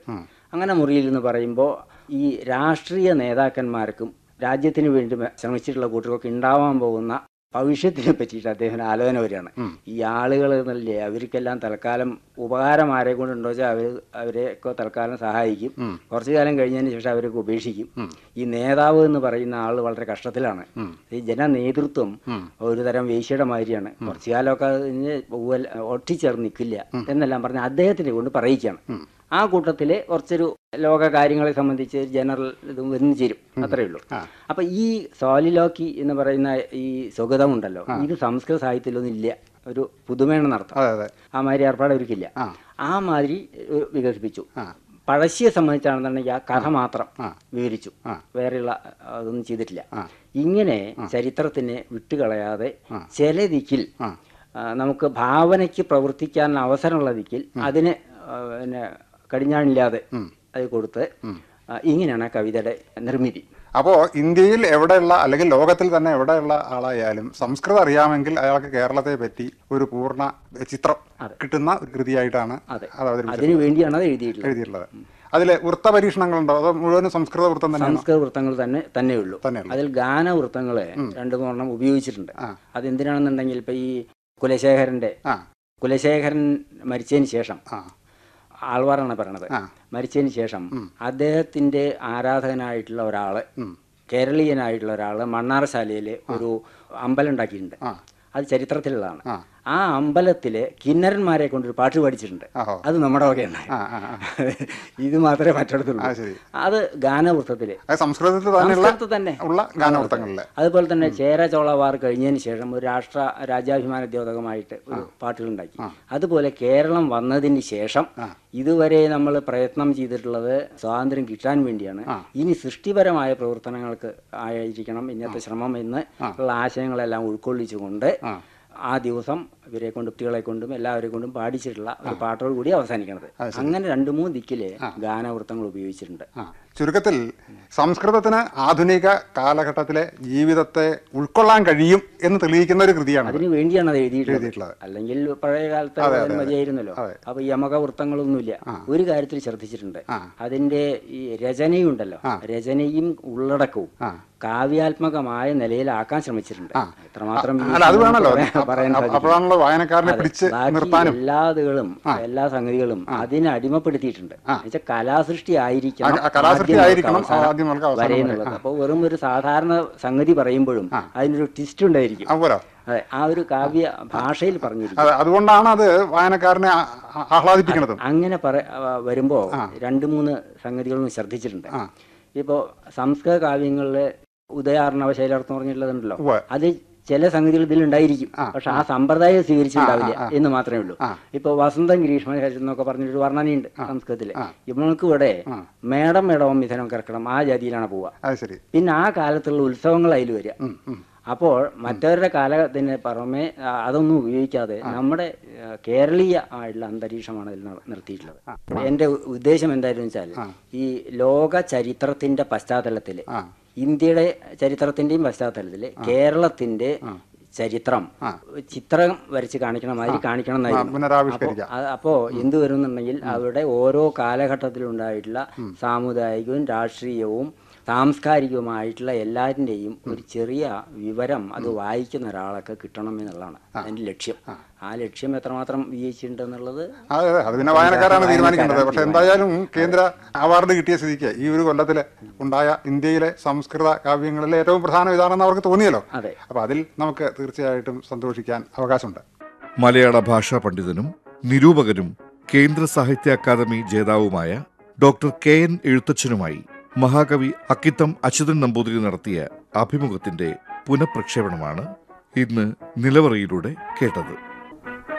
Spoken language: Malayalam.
അങ്ങനെ മുറിയിൽ എന്ന് പറയുമ്പോൾ ഈ രാഷ്ട്രീയ നേതാക്കന്മാർക്കും രാജ്യത്തിന് വേണ്ടി ശ്രമിച്ചിട്ടുള്ള കൂട്ടർക്കൊക്കെ ഉണ്ടാവാൻ പോകുന്ന ഭവിഷ്യത്തിനെ പറ്റിയിട്ട് അദ്ദേഹത്തിന് ആലോചന വരികയാണ് ഈ ആളുകൾ എന്നല്ലേ അവർക്കെല്ലാം തൽക്കാലം ഉപകാരം ആരെ കൊണ്ടുണ്ടോ വെച്ചാൽ അവർ അവരെയൊക്കെ തൽക്കാലം സഹായിക്കും കുറച്ചു കാലം കഴിഞ്ഞതിന് ശേഷം അവരൊക്കെ ഉപേക്ഷിക്കും ഈ നേതാവ് എന്ന് പറയുന്ന ആൾ വളരെ കഷ്ടത്തിലാണ് ഈ ജനനേതൃത്വം ഒരു തരം വേശ്യയുടെ മാതിരിയാണ് കുറച്ചു കാലമൊക്കെ അതിന് ഊവൽ- ഒട്ടിച്ചേർന്ന് നിൽക്കില്ല എന്നെല്ലാം പറഞ്ഞ് അദ്ദേഹത്തിനെ കൊണ്ട് പറയിക്കുകയാണ് ആ കൂട്ടത്തില് കുറച്ചൊരു ലോക കാര്യങ്ങളെ സംബന്ധിച്ച് ജനറൽ ഇത് വന്നു ചേരും അത്രയേ ഉള്ളൂ അപ്പൊ ഈ സോലിലോക്കി എന്ന് പറയുന്ന ഈ സുഗതം ഉണ്ടല്ലോ ഇത് സംസ്കൃത സാഹിത്യത്തിലൊന്നും ഇല്ല ഒരു പുതുമയാണ് നടത്താം അതെ അതെ ആ മാതിരി ഏർപ്പാട് അവർക്കില്ല ആ മാതിരി ഏഹ്, വികസിപ്പിച്ചു പഴശ്ശിയെ സംബന്ധിച്ചാണെന്നുണ്ടെങ്കിൽ ആ കഥ മാത്രം വിവരിച്ചു വേറെയുള്ള അതൊന്നും ചെയ്തിട്ടില്ല ഇങ്ങനെ ചരിത്രത്തിനെ വിട്ടുകളയാതെ ചില ദിക്കിൽ ആ, നമുക്ക് ഭാവനയ്ക്ക് പ്രവർത്തിക്കാൻ അവസരമുള്ള ദിക്കിൽ അതിന് ആ, പിന്നെ കടിഞ്ഞാണില്ലാതെ അത് കൊടുത്ത് ആ, ഇങ്ങനെയാണ് ആ കവിതയുടെ നിർമ്മിതി അപ്പോൾ ഇന്ത്യയിൽ എവിടെയുള്ള അല്ലെങ്കിൽ ലോകത്തിൽ തന്നെ എവിടെയുള്ള ആളായാലും സംസ്കൃതം അറിയാമെങ്കിൽ അയാൾക്ക് കേരളത്തെ പറ്റി ഒരു പൂർണ്ണ ചിത്രം കിട്ടുന്ന ഒരു കൃതിയായിട്ടാണ് അതെ. അത് അവതരിപ്പിച്ചത് അതിനു വേണ്ടിയാണ് അത് എഴുതിയിട്ടുള്ളത് എഴുതിയിട്ടുള്ളത് അതിൽ വൃത്ത പരീക്ഷണങ്ങളുണ്ടോ അതോ മുഴുവനും സംസ്കൃത വൃത്തം തന്നെയാണോ സംസ്കൃത വൃത്തങ്ങൾ തന്നെ തന്നെയുള്ളൂ തന്നെയുള്ളൂ. അതിൽ ഗാനവൃത്തങ്ങളെ രണ്ടു മൂന്നെണ്ണം ഉപയോഗിച്ചിട്ടുണ്ട് അതെന്തിനാണെന്നുണ്ടെങ്കിൽ ഇപ്പൊ ഈ കുലശേഖരന്റെ ആ കുലശേഖരൻ മരിച്ചതിന് ശേഷം ആ ആൾവാറാണ് പറയണത് മരിച്ചതിന് ശേഷം അദ്ദേഹത്തിന്റെ ആരാധകനായിട്ടുള്ള ഒരാള് കേരളീയനായിട്ടുള്ള ഒരാള് മണ്ണാറശാലയിൽ ഒരു അമ്പലം ഉണ്ടാക്കിയിട്ടുണ്ട് അത് ചരിത്രത്തിലുള്ളതാണ് ആ അമ്പലത്തിലെ കിന്നരന്മാരെ കൊണ്ടൊരു പാട്ട് പഠിച്ചിട്ടുണ്ട് ആഹോ. അത് നമ്മുടെ വകയാണ് ആ ആ ആ. ഇത് മാത്രമേ മറ്റിടത്തുള്ളൂ ആ ശരി അത് ഗാനവൃത്തത്തില് അത് സംസ്കൃതത്തിൽ തന്നെയുള്ള സംസ്കൃതത്തിൽ തന്നെ ഉള്ള ഗാനവൃത്തങ്ങളിൽ അതുപോലെ തന്നെ ചേര ചോളവാർ കഴിഞ്ഞതിന് ശേഷം ഒരു രാഷ്ട്ര രാജ്യാഭിമാന ദ്യോതകമായിട്ട് ഒരു പാട്ടുകളുണ്ടാക്കി അതുപോലെ കേരളം വന്നതിന് ശേഷം ഇതുവരെ നമ്മൾ പ്രയത്നം ചെയ്തിട്ടുള്ളത് സ്വാതന്ത്ര്യം കിട്ടാൻ വേണ്ടിയാണ് ഇനി സൃഷ്ടിപരമായ പ്രവർത്തനങ്ങൾക്ക് ആയിരിക്കണം ഇന്നത്തെ ശ്രമം എന്ന് ഉള്ള ആശയങ്ങളെല്ലാം ഉൾക്കൊള്ളിച്ചുകൊണ്ട് ആ ദിവസം ഇവരെ കൊണ്ട് കുട്ടികളെ കൊണ്ടും എല്ലാവരെ കൊണ്ടും പാടിച്ചിട്ടുള്ള ഒരു പാട്ടോട് കൂടി അവസാനിക്കണത് അങ്ങനെ രണ്ടു മൂന്ന് ദിക്കില് ഗാനവൃത്തങ്ങൾ ഉപയോഗിച്ചിട്ടുണ്ട് ആ ചുരുക്കത്തിൽ സംസ്കൃതത്തിന് ആധുനിക കാലഘട്ടത്തിലെ ജീവിതത്തെ ഉൾക്കൊള്ളാൻ കഴിയും എന്ന് തെളിയിക്കുന്ന ഒരു കൃതിയാണ് അതിനു വേണ്ടിയാണ് അത് എഴുതിയിട്ടുള്ളത് എഴുതിയിട്ടുള്ളത്. അല്ലെങ്കിൽ പഴയ കാലത്ത് അതിന് മതിയായിരുന്നല്ലോ അപ്പൊ യമക വൃത്തങ്ങളൊന്നുമില്ല ഒരു കാര്യത്തിൽ ശ്രദ്ധിച്ചിട്ടുണ്ട് അതിന്റെ ഈ രചനയുണ്ടല്ലോ രചനയും ഉള്ളടക്കവും കാവ്യാത്മകമായ നിലയിലാക്കാൻ ശ്രമിച്ചിട്ടുണ്ട് എത്രമാത്രം ഈ അല്ല അത് വേണമല്ലോ പറയാൻ- പറയാൻ അപ്പ- സാധിക്കും. അപ്പോഴാണല്ലോ വായനക്കാരനെ അതെ. പിടിച്ച് ബാക്കി നിർത്താനും എല്ലാ ഇതുകളും എല്ലാ സംഗതികളും അതിനെ അടിമപ്പെടുത്തിയിട്ടുണ്ട് എന്നുവെച്ചാൽ കലാസൃഷ്ടി ആയിരിക്കണം ആ, കലാസൃഷ്ടി ആദ്യം മുതൽ ആയിരിക്കണം, അവസാനം ആദ്യം മുതൽ അവസാനം വരെ വരെ. എന്നുള്ളത് അപ്പോൾ വെറും ഒരു സാധാരണ സംഗതി പറയുമ്പോഴും അതിനൊരു ട്വിസ്റ്റ് ഉണ്ടായിരിക്കും അതുപോലെ അതെ ആ ഒരു കാവ്യ ഭാഷയിൽ പറഞ്ഞിരിക്കും അതെ അതുകൊണ്ടാണ് അത് വായനക്കാരനെ ആ- ആ- ആഹ്ലാദിപ്പിക്കുന്നതും അങ്ങനെ പറ ആ, വരുമ്പോ രണ്ട് മൂന്ന് സംഗതികളും ശ്രദ്ധിച്ചിട്ടുണ്ട് ഇപ്പോ സംസ്കൃത കാവ്യങ്ങളില് ഉദയാർണവ ശൈലാർത്ഥം പറഞ്ഞിട്ടുള്ളതുണ്ടല്ലോ ഉവ്വ്. അത് ചില സംഗതികൾ ഇതിൽ ഉണ്ടായിരിക്കും പക്ഷെ ആ സമ്പ്രദായം സ്വീകരിച്ചിട്ടുണ്ടാവില്ല എന്ന് മാത്രമേ ഉള്ളൂ ഇപ്പൊ വസന്തം ഗ്രീഷ്മ എന്നൊക്കെ പറഞ്ഞിട്ടൊരു വർണ്ണനയുണ്ട് സംസ്കൃതത്തില് ഇവൾക്ക് ഇവിടെ മേടം മേടവും മിഥുനം കറക്കണം ആ ജാതിയിലാണ് പോവുക അത് ശരി പിന്നെ ആ കാലത്തുള്ള ഉത്സവങ്ങൾ അതിൽ വരിക അപ്പോൾ മറ്റവരുടെ കാലത്തിന് പുറമെ ആ, അതൊന്നും ഉപയോഗിക്കാതെ നമ്മുടെ ആ, കേരളീയ ആയിട്ടുള്ള അന്തരീക്ഷമാണ് അതിൽ നിർ- നിർത്തിയിട്ടുള്ളത് എന്റെ ഉ- ഉദ്ദേശം എന്തായിരുന്നു വെച്ചാൽ ഈ ലോക ചരിത്രത്തിന്റെ പശ്ചാത്തലത്തിൽ ഇന്ത്യയുടെ ചരിത്രത്തിന്റെയും പശ്ചാത്തലത്തിൽ കേരളത്തിന്റെ ചരിത്രം ചിത്രം വരച്ച് കാണിക്കണം മാതിരി കാണിക്കണം എന്നായിരുന്നു പുനരാവിഷ്കരിക്കാം അ- അപ്പോ എന്ത് വരുന്നുണ്ടെങ്കിൽ അവരുടെ ഓരോ കാലഘട്ടത്തിലുണ്ടായിട്ടുള്ള സാമുദായികവും രാഷ്ട്രീയവും സാംസ്കാരികവുമായിട്ടുള്ള എല്ലാറ്റിൻ്റെയും ഒരു ചെറിയ വിവരം അത് വായിക്കുന്ന ഒരാളൊക്കെ കിട്ടണം എന്നുള്ളതാണ് അതിന്റെ ലക്ഷ്യം ആ ലക്ഷ്യം എത്രമാത്രം വിജയിച്ചിട്ടുണ്ടെന്നുള്ളത് അതെ അതെ അത് പിന്നെ വായനക്കാരാണ് തീരുമാനിക്കേണ്ടത് പക്ഷെ എന്തായാലും കേന്ദ്ര അവാർഡ് കിട്ടിയ സ്ഥിതിക്ക് ഈ ഒരു കൊല്ലത്തിൽ ഉണ്ടായ ഇന്ത്യയിലെ സംസ്കൃത കാവ്യങ്ങളിലെ ഏറ്റവും പ്രധാനം ഇതാണെന്ന് അവർക്ക് തോന്നിയല്ലോ അതെ അപ്പൊ അതിൽ നമുക്ക് തീർച്ചയായിട്ടും സന്തോഷിക്കാൻ അവകാശമുണ്ട് മലയാള ഭാഷാ പണ്ഡിതനും നിരൂപകനും കേന്ദ്ര സാഹിത്യ അക്കാദമി ജേതാവുമായ ഡോക്ടർ കെ എൻ എഴുത്തച്ഛനുമായി മഹാകവി അക്കിത്തം അച്യുതൻ നമ്പൂതിരി നടത്തിയ അഭിമുഖത്തിന്റെ പുനഃപ്രക്ഷേപണമാണ് ഇന്ന് നിലവറയിലൂടെ കേട്ടത്